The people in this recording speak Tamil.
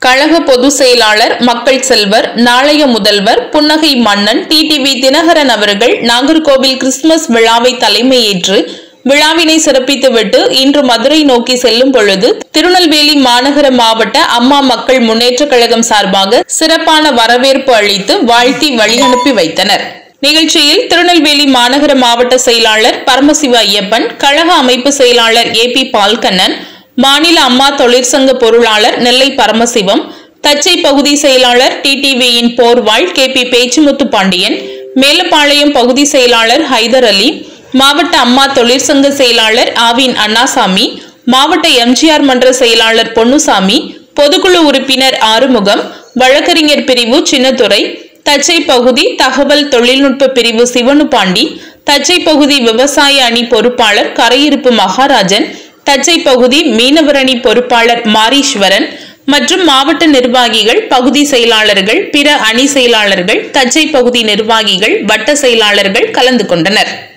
கழக பொதுச் செயலாளர் மக்கள் செல்வர் நாளைய முதல்வர் புன்னகை மன்னன் டிடிவி தினகரன் அவர்கள் நாகர்கோவில் கிறிஸ்துமஸ் விழாவை தலைமையேற்று விழாவினை சிறப்பித்துவிட்டு இன்று மதுரை நோக்கி செல்லும் பொழுது திருநெல்வேலி மாநகர மாவட்ட அம்மா மக்கள் முன்னேற்றக் கழகம் சார்பாக சிறப்பான வரவேற்பு அளித்து வாழ்த்தி வழியனுப்பி வைத்தனர் நிகழ்ச்சியில் திருநெல்வேலி மாநகர மாவட்ட செயலாளர் பரமசிவ ஐயப்பன் கழக அமைப்பு செயலாளர் ஏ பி பால்கண்ணன் மாநில அம்மா தொழிற்சங்க பொருளாளர் நெல்லை பரமசிவம் தச்சை பகுதி செயலாளர் டிடிவியின் போர்வாள் கே பி பேச்சுமுத்து பாண்டியன் மேலப்பாளையம் பகுதி செயலாளர் ஹைதர் அலி மாவட்ட அம்மா தொழிற்சங்க செயலாளர் ஆவின் அண்ணாசாமி மாவட்ட எம்ஜிஆர் மன்ற செயலாளர் பொன்னுசாமி பொதுக்குழு உறுப்பினர் ஆறுமுகம் வழக்கறிஞர் பிரிவு சின்னத்துரை தச்சை பகுதி தகவல் தொழில்நுட்ப பிரிவு சிவனு பாண்டி தச்சை பகுதி விவசாய அணி பொறுப்பாளர் கரையிருப்பு மகாராஜன் தச்சை பகுதி மீனவர் அணி பொறுப்பாளர் மாரீஸ்வரன் மற்றும் மாவட்ட நிர்வாகிகள் பகுதி செயலாளர்கள் பிற அணி செயலாளர்கள் தச்சை பகுதி நிர்வாகிகள் வட்ட செயலாளர்கள் கலந்து கொண்டனர்